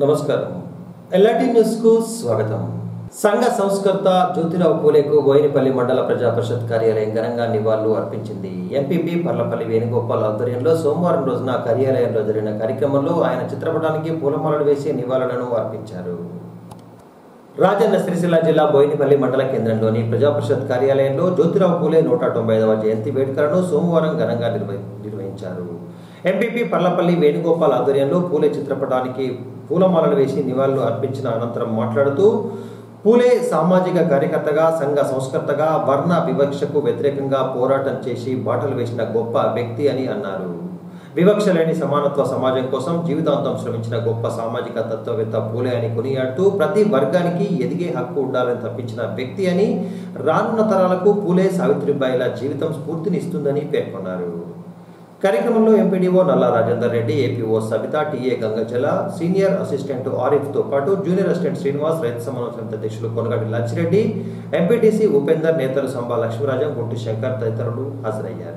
నమస్కారం LRT news కు స్వాగతం సంఘ సంస్కర్త జ్యోతిరావు పూలేకు బోయినపల్లి మండల ప్రజా పరిషత్ కార్యాలయం ఘనంగా నివాళులు అర్పించింది ఎంపీపీ పర్లపల్లి వేణుగోపాల్ ఆధ్వర్యంలో సోమవారం రోజున కార్యాలయంలో జరిగిన కార్యక్రమంలో ఆయన చిత్రపటానికి పూలమాలలు వేసి నివాళులను అర్పించారు రాజన్న సిరిసిల్ల జిల్లా బోయినపల్లి మండల కేంద్రంలోని ప్రజాపరిషత్ కార్యాలయంలో జ్యోతిరావు పూలే నూట తొంభై ఐదవ జయంతి వేడుకలను సోమవారం ఘనంగా నిర్వ- నిర్వహించారు ఎంపీపీ పర్లపల్లి వేణుగోపాల్ ఆధ్వర్యంలో పూలే చిత్రపటానికి పూలమాలలు వేసి నివాళులు అర్పించిన అనంతరం మాట్లాడుతూ పూలే సామాజిక కార్యకర్తగా సంఘ సంస్కర్తగా వర్ణ వివక్షకు వ్యతిరేకంగా పోరాటం చేసి బాటలు వేసిన గొప్ప వ్యక్తి అని అన్నారు వివక్ష లేని సమానత్వ సమాజం కోసం జీవితాంతం శ్రమించిన గొప్ప సామాజిక తత్వవేత్త పూలే అని కొనియాడుతూ ప్రతి వర్గానికి ఎదిగే హక్కు ఉండాలని తప్పించిన వ్యక్తి అని రానున్న తరాలకు పూలే సావిత్రిబాయిల జీవితం స్ఫూర్తినిస్తుందని పేర్కొన్నారు కార్యక్రమంలో MPDO Nalla Rajender Reddy APO Sabitha TA Gangajala senior assistant Arif తో పాటు జూనియర్ అసిస్టెంట్ శ్రీనివాస్ రైతు సమన్వయ సమితి అధ్యక్షులు కొనగడి లచ్చిరెడ్డి ఎంపీటీసీ ఉపేందర్ నేతలు సంబా లక్ష్మీరాజం గుంటి శంకర్ తదితరులు హాజరయ్యారు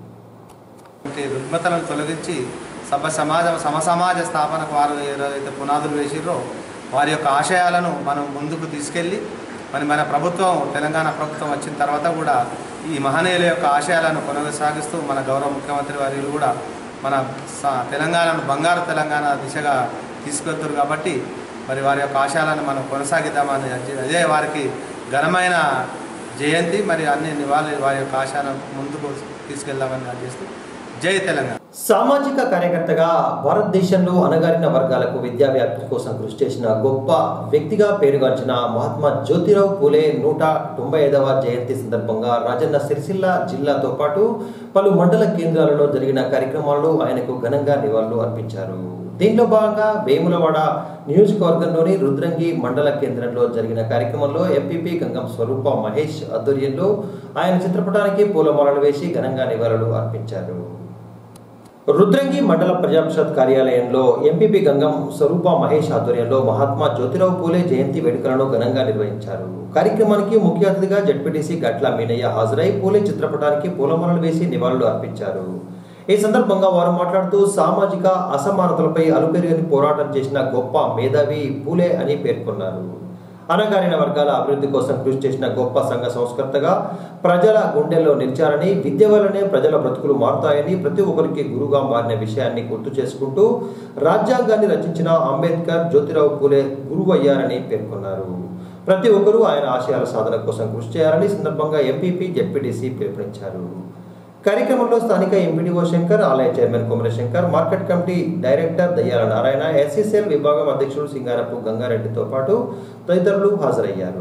వంటి రుగ్మతలను తొలగించి సభ సమాజ సమసమాజ స్థాపనకు వారు ఏదైతే పునాదులు వేసిర్రో వారి యొక్క ఆశయాలను మనం ముందుకు తీసుకెళ్ళి మరి మన ప్రభుత్వం తెలంగాణ ప్రభుత్వం వచ్చిన తర్వాత కూడా ఈ మహనీయుల యొక్క ఆశయాలను కొనసాగిస్తూ మన గౌరవ ముఖ్యమంత్రి వారిలు కూడా మన స- తెలంగాణను బంగారు తెలంగాణ దిశగా తీసుకెళ్తారు కాబట్టి మరి వారి యొక్క ఆశయాలను మనం కొనసాగిద్దామని అదే- అదే వారికి ఘనమైన జయంతి మరి అన్ని నివాళి వారి యొక్క ఆశయాలను ముందుకు తీసుకెళ్దామని చేస్తూ జై తెలంగాణ సామాజిక కార్యకర్తగా భారతదేశంలో అణగారిన వర్గాలకు విద్యా వ్యాప్తి కోసం కృషి చేసిన గొప్ప వ్యక్తిగా పేరుగాంచిన మహాత్మా జ్యోతిరావు పూలే నూట తొంభై ఐదవ జయంతి సందర్భంగా రాజన్న సిరిసిల్ల జిల్లాతో పాటు పలు మండల కేంద్రాలలో జరిగిన కార్యక్రమాల్లో ఆయనకు ఘనంగా నివాళులు అర్పించారు దీనిలో భాగంగా వేములవాడ నియోజకవర్గంలోని రుద్రంగి మండల కేంద్రంలో జరిగిన కార్యక్రమంలో ఎంపీపీ గంగం స్వరూప మహేష్ ఆధ్వర్యంలో ఆయన చిత్రపటానికి పూలమాలలు వేసి ఘనంగా నివాళులు అర్పించారు రుద్రంగి మండల ప్రజాపరిషత్ కార్యాలయంలో ఎంపీపీ గంగం స్వరూప మహేష్ ఆధ్వర్యంలో మహాత్మా జ్యోతిరావు పూలే జయంతి వేడుకలను ఘనంగా నిర్వహించారు కార్యక్రమానికి ముఖ్య అతిథిగా జడ్పీటీసీ గట్ల మీనయ్య హాజరై పూలే చిత్రపటానికి పూలమాలలు వేసి నివాళులు అర్పించారు ఈ సందర్భంగా వారు మాట్లాడుతూ సామాజిక అసమానతలపై అలుపెరుగని పోరాటం చేసిన గొప్ప మేధావి పూలే అని పేర్కొన్నారు అణగారిన వర్గాల అభివృద్ధి కోసం కృషి చేసిన గొప్ప సంఘ సంస్కర్తగా ప్రజల గుండెల్లో నిలిచారని విద్య వల్లనే ప్రజల బ్రతుకులు మారుతాయని ప్రతి ఒక్కరికి గురుగా మారిన విషయాన్ని గుర్తు చేసుకుంటూ రాజ్యాంగాన్ని రచించిన అంబేద్కర్ జ్యోతిరావు పూలే గురువు అయ్యారని పేర్కొన్నారు ప్రతి ఒక్కరూ ఆయన ఆశయాల సాధన కోసం కృషి చేయాలని ఈ సందర్భంగా ఎంపీపీ జెడ్పీటీసీ పిలుపునిచ్చారు కార్యక్రమంలో స్థానిక ఎంపీడీఓ శంకర్ ఆలయ chairman Kumara Shankar market committee director Dayyala Narayana SCCL విభాగం అధ్యక్షుడు సింగారపు గంగారెడ్డితో పాటు తదితరులు హాజరయ్యారు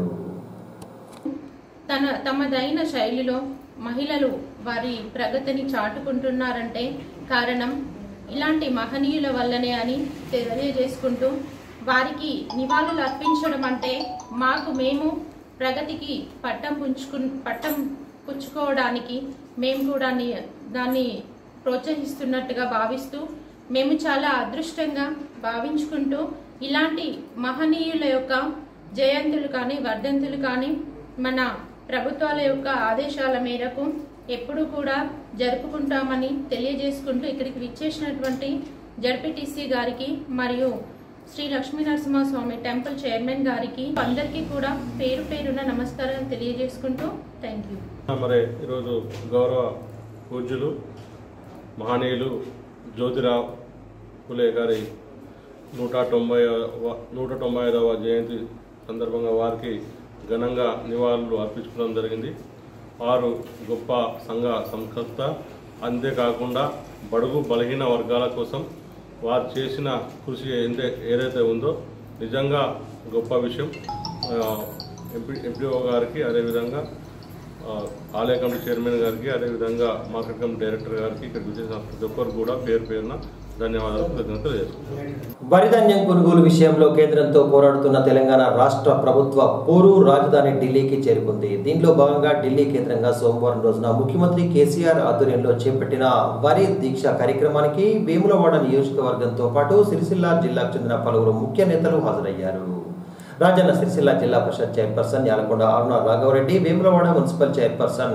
తన తమదైన శైలిలో మహిళలు వారి ప్రగతిని చాటుకుంటున్నారంటే కారణం ఇలాంటి మహనీయుల వల్లనే అని తెలియజేసుకుంటూ వారికి నివాళులు అర్పించడం అంటే మాకు మేము ప్రగతికి పట్టం పుంచుకు పట్టం పుచ్చుకోవడానికి మేము కూడా ని- దాన్ని ప్రోత్సహిస్తున్నట్టుగా భావిస్తూ మేము చాలా అదృష్టంగా భావించుకుంటూ ఇలాంటి మహనీయుల యొక్క జయంతులు కానీ వర్ధంతులు కానీ మన ప్రభుత్వాల యొక్క ఆదేశాల మేరకు ఎప్పుడు కూడా జరుపుకుంటామని తెలియజేసుకుంటూ ఇక్కడికి విచ్చేసినటువంటి జడ్పీటీసీ గారికి మరియు శ్రీ లక్ష్మీనరసింహస్వామి టెంపుల్ చైర్మన్ గారికి అందరికీ కూడా పేరు పేరున నమస్కారాలు తెలియజేసుకుంటూ థ్యాంక్ యూ మరి ఈరోజు గౌరవ పూజ్యులు మహనీయులు జ్యోతిరావు పులే గారి నూట తొంభై నూట తొంభై ఐదవ జయంతి సందర్భంగా వారికి ఘనంగా నివాళులు అర్పించుకోవడం జరిగింది వారు గొప్ప సంఘ సంస్కర్త అంతేకాకుండా బడుగు బలహీన వర్గాల కోసం వారు చేసిన కృషి ఎంత ఏదైతే ఉందో నిజంగా గొప్ప విషయం ఆ, ఎంపీ ఎంపీఓ గారికి అదేవిధంగా ఆ, ఆలయ కమిటీ చైర్మన్ గారికి అదేవిధంగా మార్కెట్ కమిటీ డైరెక్టర్ గారికి ఇక్కడికి వచ్చేసిన ప్రతి ఒక్కరు కూడా పేరు పేరున ధన్యవాదాలు కృతజ్ఞతలు చేసుకుంటున్నాను వరిధాన్యం కొనుగోలు విషయంలో కేంద్రంతో పోరాడుతున్న తెలంగాణ రాష్ట్ర ప్రభుత్వ పోరు రాజధాని ఢిల్లీకి చేరుకుంది దీనిలో భాగంగా ఢిల్లీ కేంద్రంగా సోమవారం రోజున ముఖ్యమంత్రి కేసీఆర్ ఆధ్వర్యంలో చేపట్టిన వరి దీక్ష కార్యక్రమానికి వేములవాడ నియోజకవర్గంతో పాటు సిరిసిల్ల జిల్లాకు చెందిన పలువురు ముఖ్య నేతలు హాజరయ్యారు రాజన్న సిరిసిల్ల జిల్లా పరిషత్ chairperson Yalakonda Aruna Raghava Reddy Vemulawada municipal chairperson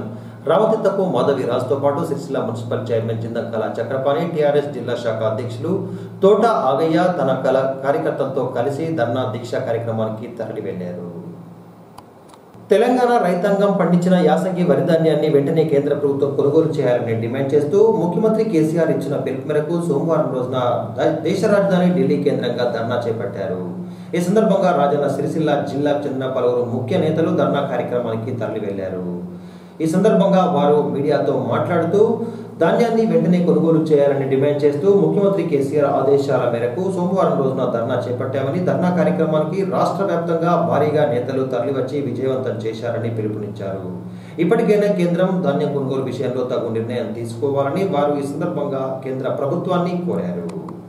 Ramathithapu Madhavi రాజుతో పాటు Sircilla municipal chairman Jindamkala Chakrapani TRS జిల్లా శాఖ అధ్యక్షులు తోట ఆగయ్య తన కల కార్యకర్తలతో కలిసి ధర్నా దీక్ష కార్యక్రమానికి తరలి వెళ్లారు తెలంగాణ రైతాంగం పండించిన యాసంగి వరి ధాన్యాన్ని వెంటనే కేంద్ర ప్రభుత్వం కొనుగోలు చేయాలని డిమాండ్ చేస్తూ ముఖ్యమంత్రి కేసీఆర్ ఇచ్చిన పిలుపు మేరకు సోమవారం రోజున ద- దేశ రాజధాని ఢిల్లీ కేంద్రంగా ధర్నా చేపట్టారు ఈ సందర్భంగా రాజన్న సిరిసిల్ల జిల్లాకు చెందిన పలువురు ముఖ్య నేతలు ధర్నా కార్యక్రమానికి తరలి వెళ్లారు ఈ సందర్భంగా వారు మీడియాతో మాట్లాడుతూ ధాన్యాన్ని వెంటనే కొనుగోలు చేయాలని డిమాండ్ చేస్తూ ముఖ్యమంత్రి కేసీఆర్ ఆదేశాల మేరకు సోమవారం రోజున ధర్నా చేపట్టామని ధర్నా కార్యక్రమానికి రాష్ట్ర వ్యాప్తంగా భారీగా నేతలు తరలివచ్చి విజయవంతం చేశారని పిలుపునిచ్చారు ఇప్పటికైనా కేంద్రం ధాన్యం కొనుగోలు విషయంలో తగు నిర్ణయం తీసుకోవాలని వారు ఈ సందర్భంగా కేంద్ర ప్రభుత్వాన్ని కోరారు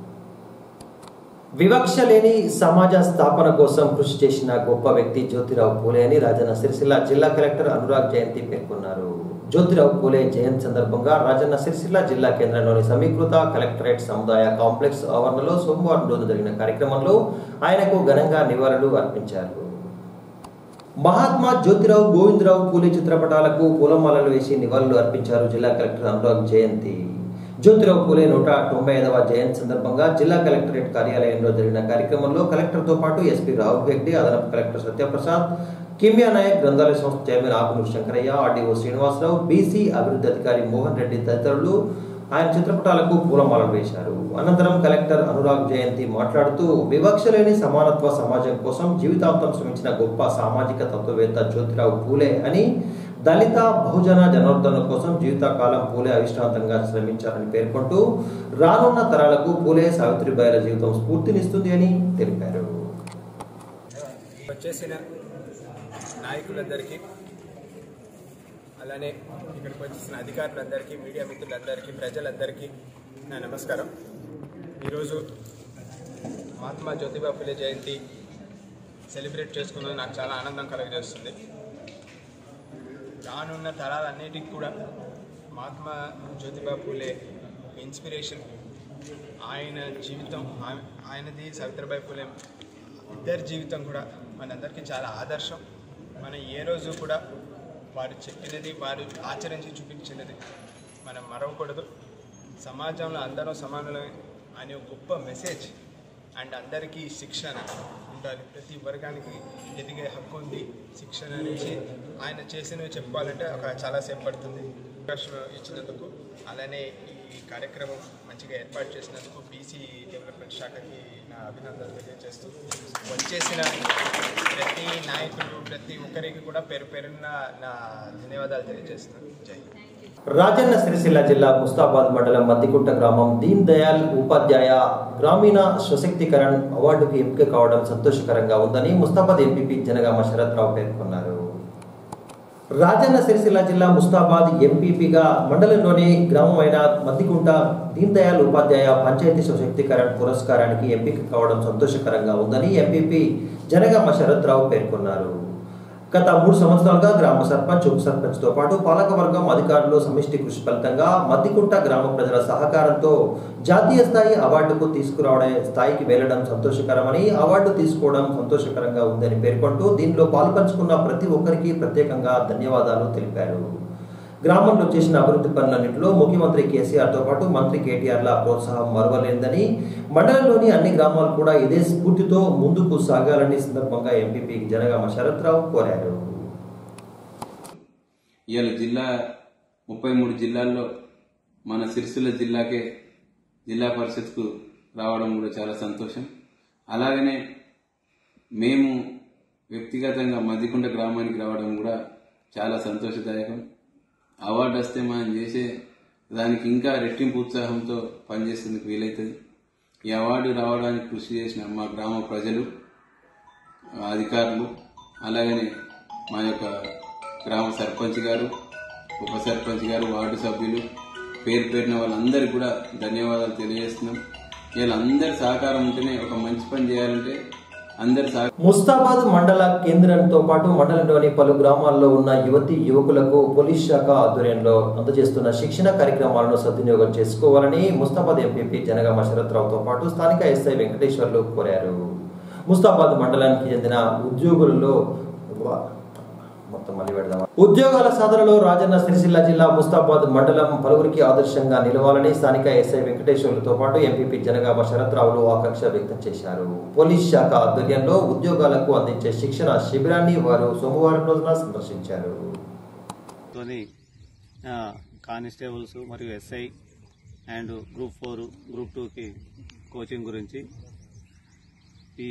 వివక్ష లేని సమాజ స్థాపన కోసం కృషి చేసిన గొప్ప వ్యక్తి జ్యోతిరావు పూలే అని రాజన్న సిరిసిల్ల జిల్లా కలెక్టర్ అనురాగ్ జయంతి పేర్కొన్నారు జ్యోతిరావు పూలే జయంతి సందర్భంగా రాజన్న సిరిసిల్ల జిల్లా కేంద్రంలోని సమీకృత కలెక్టరేట్ సముదాయ కాంప్లెక్స్ ఆవరణలో సోమవారం రోజు జరిగిన కార్యక్రమంలో ఆయనకు ఘనంగా నివాళులు అర్పించారు మహాత్మా జ్యోతిరావు గోవిందరావు పూలే చిత్రపటాలకు పూలమాలలు వేసి నివాళులు అర్పించారు జిల్లా కలెక్టర్ అనురాగ్ జయంతి జ్యోతిరావు పూలే నూట తొంభై ఐదవ జయంతి సందర్భంగా జిల్లా కలెక్టరేట్ కార్యాలయంలో జరిగిన కార్యక్రమంలో కలెక్టర్తో పాటు ఎస్పీ రాహుల్ హెగ్డే అదనపు కలెక్టర్ సత్యప్రసాద్ కిమ్యా నాయక్ గ్రంథాలయ సంస్థ chairman Akunuru Shankaraiah RDO Srinivasa Rao BC అభివృద్ధి అధికారి మోహన్ రెడ్డి తదితరులు ఆయన చిత్రపటాలకు పూలమాలలు వేశారు అనంతరం కలెక్టర్ అనురాగ్ జయంతి మాట్లాడుతూ వివక్ష లేని సమానత్వ సమాజం కోసం జీవితాంతం శ్రమించిన గొప్ప సామాజిక తత్వవేత్త జ్యోతిరావు పూలే అని దళిత బహుజన జనార్దన కోసం జీవితకాలం పూలే అవిశ్రాంతంగా శ్రమించారని పేర్కొంటూ రానున్న తరాలకు పూలే సావిత్రిబాయిల జీవితం స్ఫూర్తినిస్తుంది అని తెలిపారు వచ్చేసిన నాయకులందరికీ అలానే ఇక్కడికి వచ్చేసిన అధికారులందరికీ మీడియా మిత్రులందరికీ ప్రజలందరికీ నా నమస్కారం ఈరోజు మహాత్మా జ్యోతిబా ఫులే జయంతి సెలబ్రేట్ చేసుకున్నది నాకు చాలా ఆనందం కలగజేస్తుంది రానున్న తరాలన్నిటికీ కూడా మహాత్మా జ్యోతిబా ఫులే ఇన్స్పిరేషన్ ఆయన జీవితం ఆయ- ఆయనది సావిత్రిబాయి ఫులే ఇద్దరి జీవితం కూడా మనందరికీ చాలా ఆదర్శం మనం ఏ రోజు కూడా వారు చెప్పినది వారు ఆచరించి చూపించినది మనం మరవకూడదు సమాజంలో అందరూ సమానులమే అనే ఒక గొప్ప మెసేజ్ అండ్ అందరికీ శిక్షణ ఉండాలి ప్రతి వర్గానికి ఎదిగే హక్కు ఉంది శిక్షణ నుంచి ఆయన చేసినవి చెప్పుకోవాలంటే ఒక చాలాసేపు పడుతుంది అవకాశం ఇచ్చినందుకు అలానే ఈ కార్యక్రమం మంచిగా ఏర్పాటు చేసినందుకు బీసీ డెవలప్మెంట్ శాఖకి నా అభినందనలు తెలియజేస్తూ వచ్చేసిన ప్రతి నాయకులు ప్రతి ఒక్కరికి కూడా పేరు పేరున నా ధన్యవాదాలు తెలియజేస్తున్నాను జై హింద్. రాజన్న సిరిసిల్ల జిల్లా ముస్తాబాద్ మండలం మద్దికుంట గ్రామం దీన్ దయాల్ ఉపాధ్యాయ గ్రామీణ సశక్తీకరణ్ అవార్డుకు ఎంపిక కావడం సంతోషకరంగా ఉందని ముస్తాబాద్ ఎంపీపీ జనగామ శరత్ రావు పేర్కొన్నారు రాజన్న సిరిసిల్ల జిల్లా ముస్తాబాద్ ఎంపీపీగా మండలంలోని గ్రామమైన మద్దికుంట దీన్ దయాల్ ఉపాధ్యాయ పంచాయతీ సశక్తీకరణ్ పురస్కారానికి ఎంపిక కావడం సంతోషకరంగా ఉందని ఎంపీపీ జనగామ శరత్ రావు పేర్కొన్నారు గత మూడు సంవత్సరాలుగా గ్రామ సర్పంచ్ ఉప సర్పంచ్తో పాటు పాలకవర్గం అధికారులు సమిష్టి కృషి ఫలితంగా మద్దికుంట గ్రామ ప్రజల సహకారంతో జాతీయ స్థాయి అవార్డుకు తీసుకురావడం స్థాయికి వెళ్లడం సంతోషకరమని అవార్డు తీసుకోవడం సంతోషకరంగా ఉందని పేర్కొంటూ దీనిలో పాల్పంచుకున్న ప్రతి ఒక్కరికి ప్రత్యేకంగా ధన్యవాదాలు తెలిపారు గ్రామంలో చేసిన అభివృద్ధి పనులన్నింటిలో ముఖ్యమంత్రి కేసీఆర్తో పాటు మంత్రి కేటీఆర్ల ప్రోత్సాహం మరువలేందని మండలంలోని అన్ని గ్రామాలు కూడా ఇదే స్ఫూర్తితో ముందుకు సాగాలని సందర్భంగా ఎంపీపీ జనగామ శరత్రావు కోరారు ఇవాళ జిల్లా ముప్పై మూడు జిల్లాల్లో మన సిరిసిల్ల జిల్లాకే జిల్లా పరిషత్కు రావడం కూడా చాలా సంతోషం అలాగనే మేము వ్యక్తిగతంగా మదికొండ గ్రామానికి రావడం కూడా చాలా సంతోషదాయకం అవార్డు వస్తే మనం చేసే దానికి ఇంకా రెట్టింపు ఉత్సాహంతో పనిచేసేందుకు వీలవుతుంది ఈ అవార్డు రావడానికి కృషి చేసిన మా గ్రామ ప్రజలు అధికారులు అలాగనే మా యొక్క గ్రామ సర్పంచ్ గారు ఉప సర్పంచ్ గారు వార్డు సభ్యులు పేరు పేరిన వాళ్ళందరికీ కూడా ధన్యవాదాలు తెలియజేస్తున్నాం వీళ్ళందరి సహకారం ఉంటేనే ఒక మంచి పని చేయాలంటే అందరి సహ ముస్తాబాద్ మండల కేంద్రంతో పాటు మండలంలోని పలు గ్రామాల్లో ఉన్న యువతి యువకులకు పోలీస్ శాఖ ఆధ్వర్యంలో అందజేస్తున్న శిక్షణ కార్యక్రమాలను సద్వినియోగం చేసుకోవాలని ముస్తాబాద్ ఎంపీపీ జనగామ శరత్రావుతో పాటు స్థానిక ఎస్ఐ వెంకటేశ్వర్లు కోరారు ముస్తాబాద్ మండలానికి చెందిన ఉద్యోగులలో మొత్తం మళ్ళీ పెడదాం ఉద్యోగాల సాధనలో రాజన్న సిరిసిల్ల జిల్లా ముస్తాబాద్ మండలం పలువురికి ఆదర్శంగా నిలవాలని స్థానిక ఎస్ఐ వెంకటేశ్వర్లతో పాటు ఎంపీపీ జనగామ శరత్రావులు ఆకాంక్ష వ్యక్తం చేశారు పోలీస్ శాఖ ఆధ్వర్యంలో ఉద్యోగాలకు అందించే శిక్షణ శిబిరాన్ని వారు సోమవారం రోజున సందర్శించారు తోని ఆ, కానిస్టేబుల్స్ మరియు SI and group four group టూకి కోచింగ్ గురించి ఈ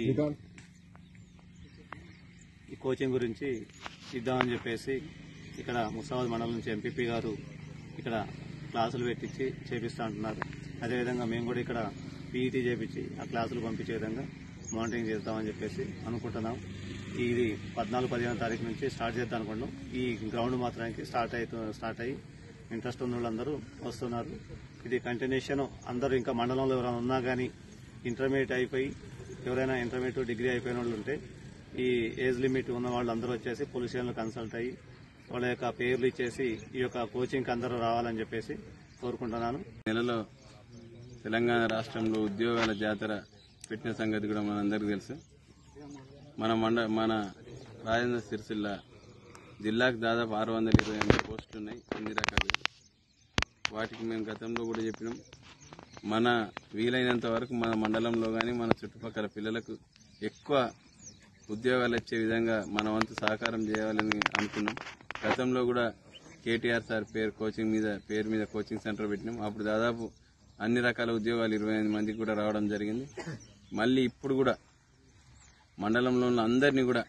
ఈ కోచింగ్ గురించి ఇద్దామని చెప్పేసి ఇక్కడ ముసాబాద్ మండలం నుంచి ఎంపీపీ గారు ఇక్కడ క్లాసులు పెట్టించి చేపిస్తూ అంటున్నారు అదేవిధంగా మేము కూడా ఇక్కడ పీఈటీ చేపించి ఆ క్లాసులు పంపించే విధంగా మానిటరింగ్ చేద్దామని చెప్పేసి అనుకుంటున్నాం ఇది పద్నాలుగు పదిహేను తారీఖు నుంచి స్టార్ట్ చేద్దాం అనుకుంటున్నాం ఈ గ్రౌండ్ మాత్రానికి స్టార్ట్ అవుతూ స్టార్ట్ అయ్యి ఇంట్రెస్ట్ ఉన్న వాళ్ళందరూ వస్తున్నారు ఇది కంటిన్యూషన్ అందరూ ఇంకా మండలంలో ఎవరైనా ఉన్నా కానీ ఇంటర్మీడియట్ అయిపోయి ఎవరైనా ఇంటర్మీడియట్ డిగ్రీ అయిపోయిన వాళ్ళు ఉంటే ఈ ఏజ్ లిమిట్ ఉన్న వాళ్ళందరూ వచ్చేసి పోలీస్ స్టేషన్లో కన్సల్ట్ అయ్యి వాళ్ళ యొక్క పేర్లు ఇచ్చేసి ఈ యొక్క కోచింగ్కి అందరూ రావాలని చెప్పేసి కోరుకుంటున్నాను నెలలో తెలంగాణ రాష్ట్రంలో ఉద్యోగాల జాతర పెట్టిన సంగతి కూడా మనందరికీ తెలుసు మన మండ మన రాజేంద్ర సిరిసిల్ల జిల్లాకు దాదాపు ఆరు వందల ఇరవై ఎనిమిది పోస్టులు ఉన్నాయి అన్ని రకాలుగా వాటికి మేము గతంలో కూడా చెప్పినాం మన వీలైనంత వరకు మన మండలంలో కానీ మన చుట్టుపక్కల పిల్లలకు ఎక్కువ ఉద్యోగాలు వచ్చే విధంగా మన వంతు సహకారం చేయాలని అనుకున్నాం గతంలో కూడా కేటీఆర్ సార్ పేరు కోచింగ్ మీద పేరు మీద కోచింగ్ సెంటర్ పెట్టినాం అప్పుడు దాదాపు అన్ని రకాల ఉద్యోగాలు ఇరవై ఎనిమిది మందికి కూడా రావడం జరిగింది మళ్ళీ ఇప్పుడు కూడా మండలంలో ఉన్న అందరినీ కూడా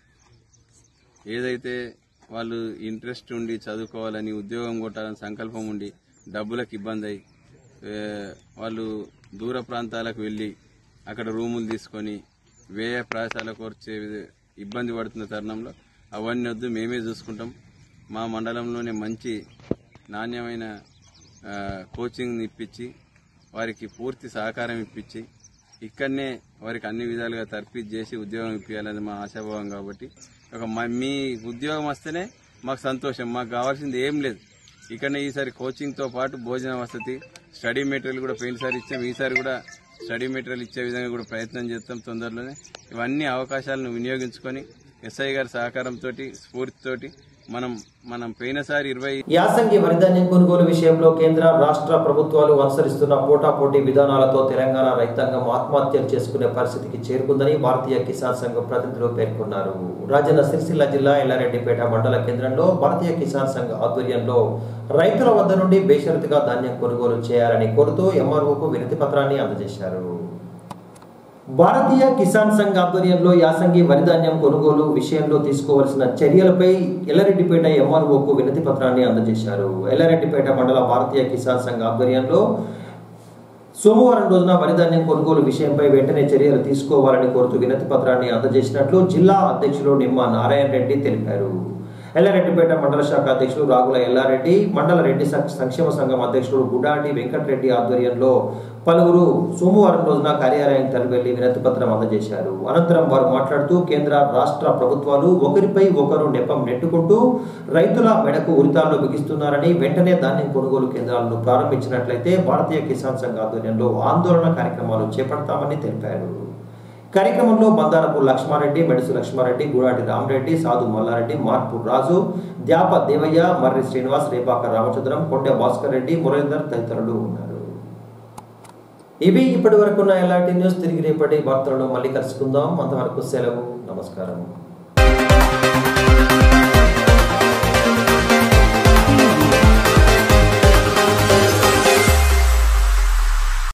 ఏదైతే వాళ్ళు ఇంట్రెస్ట్ ఉండి చదువుకోవాలని ఉద్యోగం కొట్టాలని సంకల్పం ఉండి డబ్బులకు ఇబ్బంది అయి ఏ, వాళ్ళు దూర ప్రాంతాలకు వెళ్ళి అక్కడ రూములు తీసుకొని వ్యయ ప్రయాసాలకు వచ్చే విధ- ఇబ్బంది పడుతున్న తరుణంలో అవన్నీ వద్దు మేమే చూసుకుంటాం మా మండలంలోనే మంచి నాణ్యమైన ఆ, కోచింగ్ ఇప్పించి వారికి పూర్తి సహకారం ఇప్పించి ఇక్కడనే వారికి అన్ని విధాలుగా తర్ఫీదు చేసి ఉద్యోగం ఇప్పించాలని మా ఆశాభావం కాబట్టి ఒక మ- మీ ఉద్యోగం వస్తేనే మాకు సంతోషం మాకు కావాల్సింది ఏం లేదు ఇక్కడనే ఈసారి కోచింగ్తో పాటు భోజన వసతి స్టడీ మెటీరియల్ కూడా పోయినసారి ఇచ్చాం ఈసారి కూడా స్టడీ మెటీరియల్ ఇచ్చే విధంగా కూడా ప్రయత్నం చేస్తాం తొందరలోనే ఇవన్నీ అవకాశాలను వినియోగించుకొని ఎస్ఐ గారి సహకారంతో స్ఫూర్తితోటి మనం మనం పోయినసారి ఇరవై యాసంగి వరిధాన్యం కొనుగోలు విషయంలో కేంద్ర రాష్ట్ర ప్రభుత్వాలు అనుసరిస్తున్న పోటాపోటీ విధానాలతో తెలంగాణ రైతాంగం ఆత్మహత్యలు చేసుకునే పరిస్థితికి చేరుకుందని భారతీయ కిసాన్ సంఘం ప్రతినిధులు పేర్కొన్నారు రాజన్న సిరిసిల్ల జిల్లా ఎల్లారెడ్డిపేట మండల కేంద్రంలో భారతీయ కిసాన్ సంఘ ఆధ్వర్యంలో రైతుల వద్ద నుండి బేషరతుగా ధాన్యం కొనుగోలు చేయాలని కోరుతూ ఎంఆర్ఓకు వినతి పత్రాన్ని అందజేశారు భారతీయ కిసాన్ సంఘ్ ఆధ్వర్యంలో యాసంగి వరిధాన్యం కొనుగోలు విషయంలో తీసుకోవాల్సిన చర్యలపై ఎల్లారెడ్డిపేట ఎంఆర్ఓకు వినతి పత్రాన్ని అందజేశారు ఎల్లారెడ్డిపేట మండల భారతీయ కిసాన్ సంఘ్ ఆధ్వర్యంలో సోమవారం రోజున వరిధాన్యం కొనుగోలు విషయంపై వెంటనే చర్యలు తీసుకోవాలని కోరుతూ వినతి పత్రాన్ని అందజేసినట్లు జిల్లా అధ్యక్షులు నిమ్మ నారాయణ రెడ్డి తెలిపారు ఎల్లారెడ్డిపేట మండల శాఖ అధ్యక్షులు రాగుల ఎల్లారెడ్డి మండల రెడ్డి సం- సంక్షేమ సంఘం అధ్యక్షుడు గుడాటి వెంకటరెడ్డి ఆధ్వర్యంలో పలువురు సోమవారం రోజున కార్యాలయం తరలివెళ్లి వినతి పత్రం అందజేశారు అనంతరం వారు మాట్లాడుతూ కేంద్ర రాష్ట్ర ప్రభుత్వాలు ఒకరిపై ఒకరు నెపం నెట్టుకుంటూ రైతుల మెడకు ఉరితాళ్లు బిగిస్తున్నారని వెంటనే ధాన్యం కొనుగోలు కేంద్రాలను ప్రారంభించినట్లయితే భారతీయ కిసాన్ సంఘ ఆధ్వర్యంలో ఆందోళన కార్యక్రమాలు చేపడతామని తెలిపారు కార్యక్రమంలో బందారపు లక్ష్మారెడ్డి మెడుసు లక్ష్మారెడ్డి గూడాటి రామరెడ్డి సాధు మల్లారెడ్డి మార్పు రాజు ద్యాప దేవయ్య మర్రి శ్రీనివాస్ రేపాక రామచంద్రం కొండె భాస్కర్ రెడ్డి మురళీధర్ తదితరులు ఉన్నారు ఇవి ఇప్పటి వరకు ఉన్న ఎలాంటి న్యూస్ తిరిగి రేపటి వార్తలను మళ్ళీ కలుసుకుందాం అంతవరకు సెలవు నమస్కారం